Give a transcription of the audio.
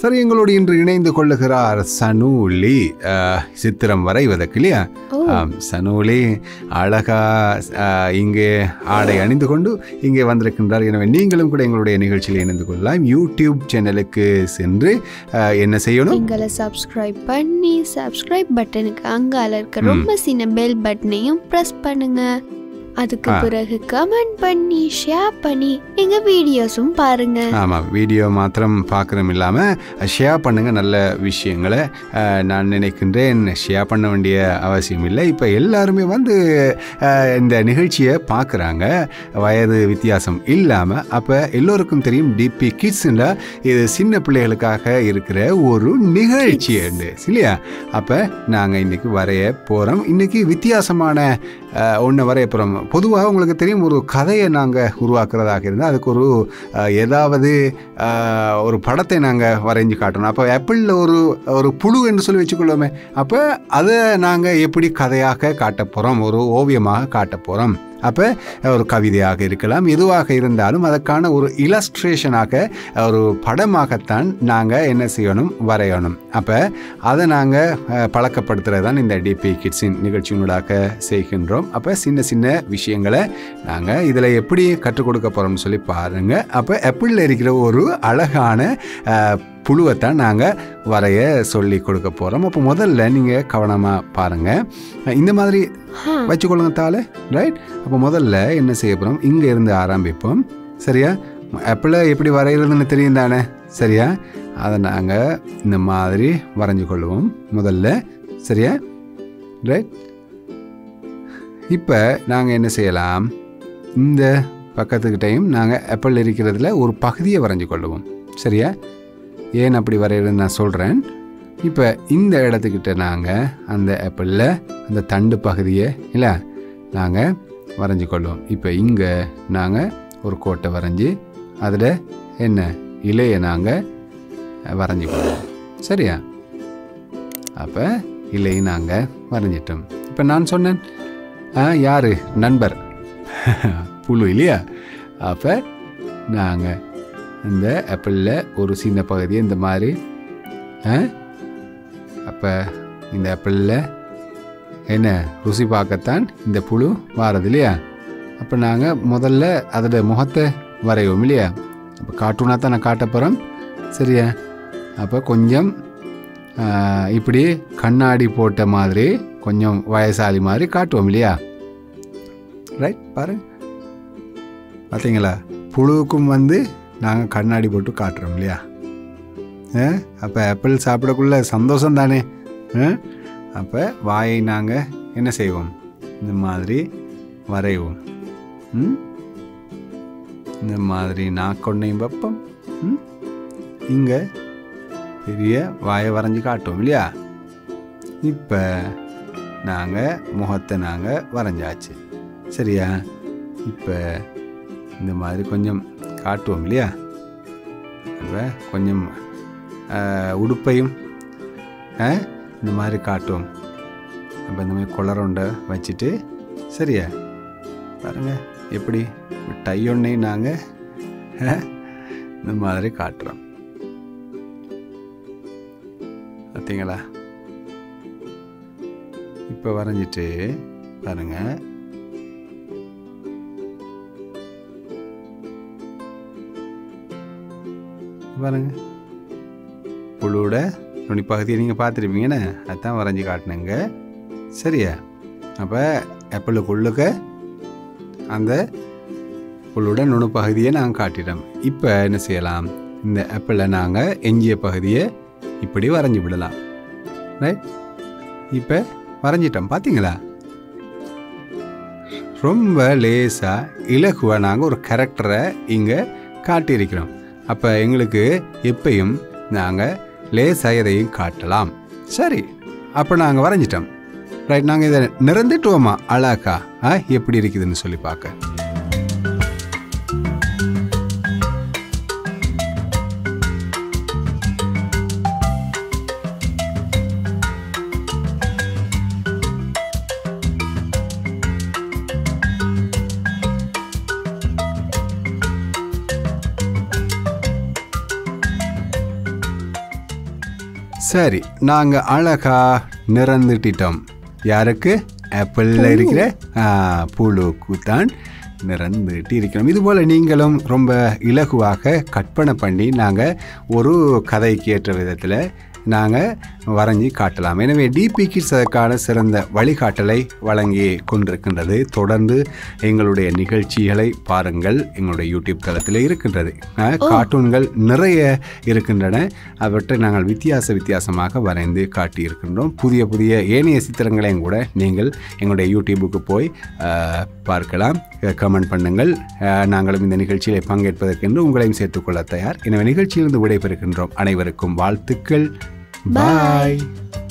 சரி எங்களோடு இன்று இணைந்து கொள்ளுகிறார் சனூலி அஹ், சித்திரம் வரைவதற்கு இல்லையா ஓ ஆம், சனூலி அழகா அஹ், இங்கே ஆடை அணிந்து கொண்டு இங்கே வந்திருக்கின்றார் எனவே நீங்களும் கூட எங்களுடைய நிகழ்ச்சியில் இணைந்து கொள்ளலாம் யூடியூப் சேனலுக்கு சென்று அஹ், என்ன செய்யணும் எங்களை சப்ஸ்கிரைப் பண்ணி சப்ஸ்கிரைப் பட்டனுக்கு அங்கால இருக்க ரொம்ப சின்ன பெல் பட்டனையும் ப்ரெஸ் பண்ணுங்க அதுக்கு ஆ. பிறகு கமெண்ட் பண்ணி ஷேர் பண்ணி எங்க வீடியோஸும் பாருங்க ஆமாம் வீடியோ மாத்திரம் பார்க்குறோம் இல்லாமல் ஷேர் பண்ணுங்கள் நல்ல விஷயங்களை அஹ், நான் நினைக்கின்றேன் ஷேர் பண்ண வேண்டிய அவசியம் இல்லை இப்போ எல்லாருமே வந்து அஹ், இந்த நிகழ்ச்சியை பார்க்குறாங்க வயது வித்தியாசம் இல்லாமல் அப்போ எல்லோருக்கும் தெரியும் டிபி கிட்ஸ்ல இது சின்ன பிள்ளைகளுக்காக இருக்கிற ஒரு நிகழ்ச்சி உண்டு இல்லையா அப்போ நாங்கள் இன்னைக்கு வரைய போகிறோம் இன்னைக்கு வித்தியாசமான ஒன்று வரைய போகிறோம் பொதுவாக உங்களுக்கு தெரியும் ஒரு கதையை நாங்கள் உருவாக்குறதாக இருந்தால் அதுக்கு ஒரு அஹ், ஏதாவது அஹ், ஒரு படத்தை நாங்கள் வரைஞ்சு காட்டணும் அப்போ ஆப்பிளில் ஒரு ஒரு புழு என்று சொல்லி வச்சுக்கொள்வோமே அப்போ அதை நாங்கள் எப்படி கதையாக காட்ட போகிறோம் ஒரு ஓவியமாக காட்ட போகிறோம் அப்போ ஒரு கவிதையாக இருக்கலாம் எதுவாக இருந்தாலும் அதற்கான ஒரு இலஸ்ட்ரேஷனாக ஒரு படமாகத்தான் நாங்கள் என்ன செய்யணும் வரையணும் அப்போ அதை நாங்கள் பழக்கப்படுத்துறது தான் இந்த டிபி கிட்ஸின் நிகழ்ச்சியினூடாக செய்கின்றோம் அப்போ சின்ன சின்ன விஷயங்களை நாங்கள் இதில் எப்படி கற்றுக் கொடுக்க போகிறோம்னு சொல்லி பாருங்கள் அப்போ ஆப்பிளில் இருக்கிற ஒரு அழகான அஹ், புழுவைத்தான் நாங்கள் வரைய சொல்லி கொடுக்க போகிறோம் அப்போ முதல்ல நீங்கள் கவனமாக பாருங்கள் இந்த மாதிரி ஆ, வச்சுக்கொள்ளுங்க தாளை ரைட் அப்போ முதல்ல என்ன செய்ய போகிறோம் இங்கே இருந்து ஆரம்பிப்போம் சரியா ஆப்பிளை எப்படி வரைகிறதுன்னு தெரியும் தானே சரியா அதை நாங்கள் இந்த மாதிரி வரைஞ்சு கொள்வோம் முதல்ல சரியா ரைட் இப்போ நாங்கள் என்ன செய்யலாம் இந்த பக்கத்துக்கிட்டையும் நாங்கள் ஆப்பிள் இருக்கிறதுல ஒரு பகுதியை வரைஞ்சு கொள்ளுவோம் சரியா ஏன் அப்படி வரைகிறதுன்னு நான் சொல்கிறேன் இப்போ இந்த இடத்துக்கிட்ட நாங்கள் அந்த ஆப்பிளில் அந்த தண்டு பகுதியை இல்லை நாங்கள் வரைஞ்சு கொள்வோம் இப்போ இங்கே நாங்கள் ஒரு கோட்டை வரைஞ்சி அதில் என்ன இலையை நாங்கள் வரைஞ்சி கொள்வோம் சரியா அப்போ இலையை நாங்கள் வரைஞ்சிட்டோம் இப்போ நான் சொன்னேன் ஆ யார் நண்பர் புழு இல்லையா அப்போ நாங்கள் இந்த ஆப்பிளில் ஒரு சின்ன பகுதியை இந்த மாதிரி ஆ அப்போ இந்த ஆப்பிளில் என்ன ருசி பார்க்கத்தான் இந்த புழு வாரது இல்லையா அப்போ நாங்கள் முதல்ல அதோட முகத்தை வரைவோம் இல்லையா அப்போ கார்ட்டூனாக தான் நான் காட்ட போகிறோம் சரியா அப்போ கொஞ்சம் ஆ, இப்படி கண்ணாடி போட்ட மாதிரி கொஞ்சம் வயசாளி மாதிரி காட்டுவோம் இல்லையா ரைட் பாரு பார்த்தீங்களா புழுவுக்கும் வந்து நாங்கள் கண்ணாடி போட்டு காட்டுறோம் இல்லையா அப்போ ஆப்பிள் சாப்பிடக்குள்ள சந்தோஷம் தானே அப்போ வாயை நாங்கள் என்ன செய்வோம் இந்த மாதிரி வரைவோம் ம்? இந்த மாதிரி நாக்கொன்னையும் வைப்போம் ம்? இங்கே பெரிய வாயை வரைஞ்சி காட்டுவோம் இல்லையா இப்போ நாங்கள் முகத்தை நாங்கள் வரைஞ்சாச்சு சரியா இப்போ இந்த மாதிரி கொஞ்சம் காட்டுவோம் இல்லையா அப்போ கொஞ்சம் ஆஹ், உடுப்பையும் ஆ, இந்த மாதிரி காட்டுவோம் அப்போ இந்த மாதிரி குளரொண்டை வச்சுட்டு சரியா பாருங்க எப்படி டை ஒன்றையும் நாங்கள் இந்த மாதிரி காட்டுறோம் பார்த்தீங்களா இப்போ வரைஞ்சிட்டு பாருங்க பாருங்க புழுவோட நுனி பகுதியை நீங்கள் பார்த்துருப்பீங்கன்னு அதான் வரைஞ்சி காட்டினேங்க சரியா அப்போ ஆப்பிளுக்குள்ளுக்க அந்த புழுவோட நுணு பகுதியை நாங்கள் காட்டிட்டோம் இப்போ என்ன செய்யலாம் இந்த ஆப்பிளில் நாங்கள் எஞ்சிய பகுதியை இப்படி வரைஞ்சி விடலாம் ரைட் இப்போ வரைஞ்சிட்டோம் பார்த்தீங்களா ரொம்ப லேசாக இலகுவாக நாங்கள் ஒரு கேரக்டரை இங்கே காட்டியிருக்கிறோம் அப்போ எங்களுக்கு எப்பயும் நாங்கள் லேசாக எதையும் காட்டலாம் சரி அப்போ நாங்கள் வரைஞ்சிட்டோம் ரைட் நாங்கள் இதை நிறந்துட்டுவோமா அழகா ஆ எப்படி இருக்குதுன்னு சொல்லி பார்க்க சரி நாங்கள் அழகா நிறந்துட்டிட்டோம் யாருக்கு ஆப்பிளில் இருக்கிற ஆ, புழுக்கு தான் நிறந்துட்டு இருக்கிறோம் இதுபோல் நீங்களும் ரொம்ப இலகுவாக கற்பனை பண்ணி நாங்கள் ஒரு கதைக்கு ஏற்ற விதத்தில் நாங்கள் வரைஞ்சி காட்டலாம் எனவே டிபி கிட்ஸ் அதற்கான சிறந்த வழிகாட்டலை வழங்கி கொண்டிருக்கின்றது தொடர்ந்து எங்களுடைய நிகழ்ச்சிகளை பாருங்கள் எங்களுடைய யூடியூப் தளத்தில் இருக்கின்றது அஹ், கார்ட்டூன்கள் நிறைய இருக்கின்றன அவற்றை நாங்கள் வித்தியாச வித்தியாசமாக வரைந்து காட்டியிருக்கின்றோம் புதிய புதிய ஏனைய சித்திரங்களையும் கூட நீங்கள் எங்களுடைய யூடியூபுக்கு போய் அஹ், பார்க்கலாம் கமெண்ட் பண்ணுங்கள் அஹ், நாங்களும் இந்த நிகழ்ச்சியிலே பங்கேற்பதற்கென்று உங்களையும் சேர்த்துக்கொள்ள தயார் எனவே நிகழ்ச்சியிலிருந்து விடைபெறுகின்றோம் அனைவருக்கும் வாழ்த்துக்கள் பாய்